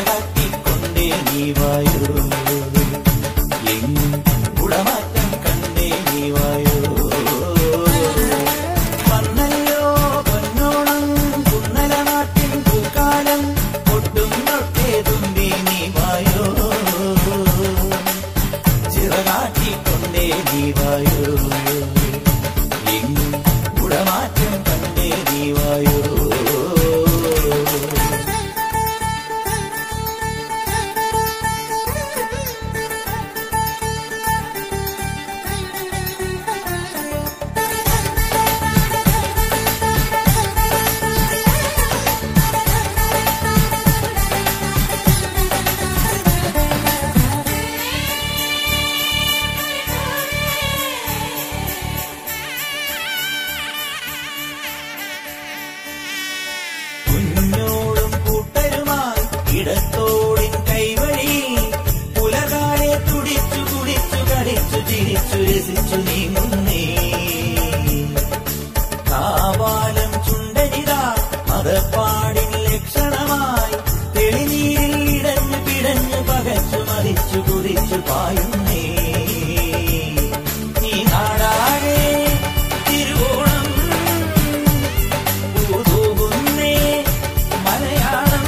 ചിറകാട്ടിക്കൊണ്ടേ നീ വായോ എങ്ങും കുളമാറ്റം കണ്ടേ നീ വായോ വന്നല്ലോ പൊന്നോണം കുന്നല നാട്ടിൻ പൂക്കാലം ഒട്ടും തൊട്ടേ തുമ്പി നീ വായോ ചിറകാട്ടിക്കൊണ്ടേ നീ വായോ എങ്ങും കുളമാറ്റം കണ്ടേ നീ വായോ കുഞ്ഞോടും കൂട്ടരുമായി ഇടത്തോടിൻ കൈവഴി പുലകാലെ തുടിച്ചു കുടിച്ചു കളിച്ചു ചിരിച്ചു രസിച്ചു നീങ്ങുന്നേ കാവാലം ചുണ്ടരിതാ മതപ്പാടിൻ ലക്ഷണമായി തെളിനീരിൽ ഇടഞ്ഞു പിടഞ്ഞു പകച്ചു മറിച്ചു കുറിച്ചു പായുന്നേ ഈ നാടാകെ തിരുവോണം പൂതൂകുന്നേ മലയാളം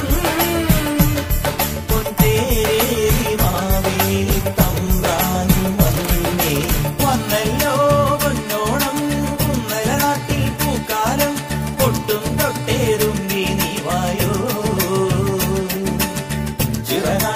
പൊന്തേരി മാവേലി തമ്പ്രാനും വന്നേ വന്നല്ലോ പൊന്നോണം കുന്നല നാട്ടിൽ പൂക്കാലം പൊട്ടും തൊട്ടേറുമ്പി നീ വായോ ചിറകാ